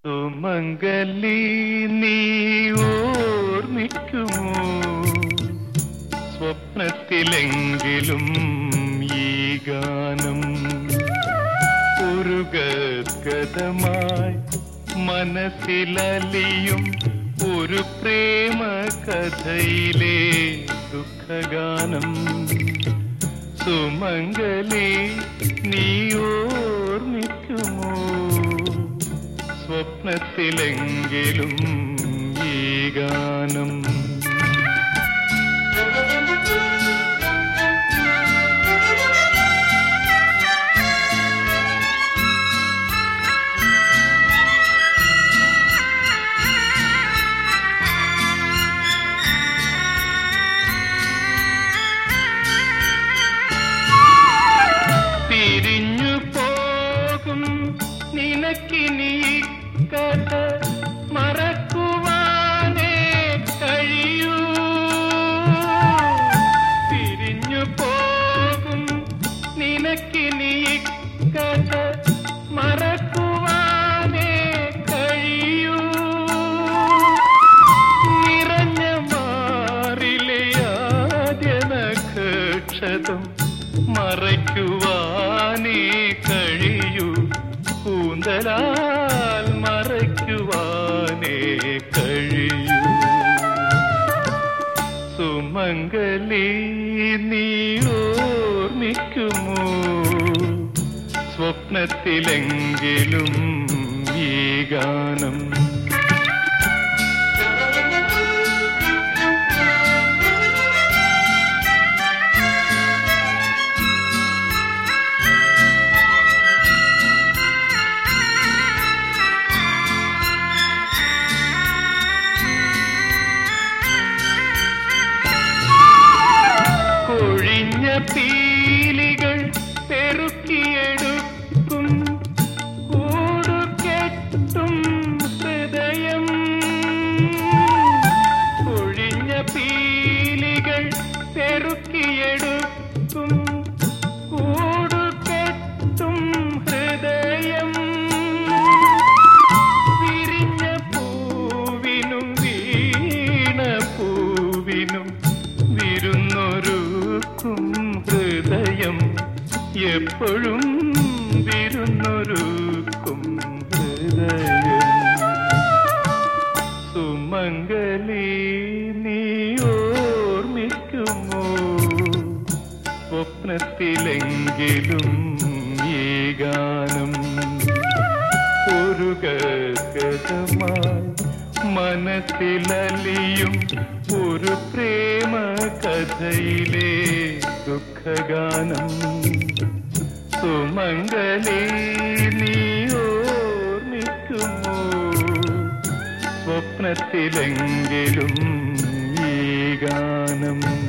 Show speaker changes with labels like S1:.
S1: സുമംഗലി നീ ഓർമ്മിക്കുമോ സ്വപ്നത്തിലെങ്കിലും ഈ ഗാനം ഒരു ഗദ്ഗതമായി മനസ്സിലലിയും ഒരു പ്രേമ കഥയിലെ ദുഃഖഗാനം സുമംഗലി നീ ഓർമ്മിക്കുമോ സ്വപ്നത്തിലെങ്കിലും ഈ ഗാനം പിരിഞ്ഞു പോകും നിനക്കിനി ഈ കഥ മറക്കുവാനേ കഴിയൂ പിരിഞ്ഞു പോകും നിനക്കിനി ഈ കഥ മറക്കുവാനേ കഴിയൂ നിറഞ്ഞ മാറിലെ ആദ്യ നക്ഷതം മറയ്ക്കുവാനേ കഴിയൂ കൂന്തലാൽ മറയ്ക്കുവാനേ കഴിയൂ സുമംഗലി നീ ഓർമ്മിക്കുമോ സ്വപ്നത്തിലെങ്കിലും ഈ ഗാനം കൊഴിഞ്ഞ പീലികൾ പെറുക്കിയെടുക്കും കൂടുകെട്ടും ഹൃദയം കൊഴിഞ്ഞ പീലികൾ പെറുക്കിയെടുക്കും കൂടുകെട്ടും ഹൃദയം വിരിഞ്ഞ പൂവിനും വീണ പൂവിനും വിരുന്നൊരുക്കും ഹൃദയം എപ്പോഴും വിരുന്നൊരുക്കും ഹൃദയം സുമംഗലി നീ ഓർമ്മിക്കുമോ സ്വപ്നത്തിലെങ്കിലും ഈ ഗാനം ഒരു ഗദ്ഗതമായി മനസ്സിലലിയും ഒരു പ്രേമ കഥയിലെ ദുഃഖഗാനം സുമംഗലി നീ ഓർമ്മിക്കുമോ സ്വപ്നത്തിലെങ്കിലും ഈ ഗാനം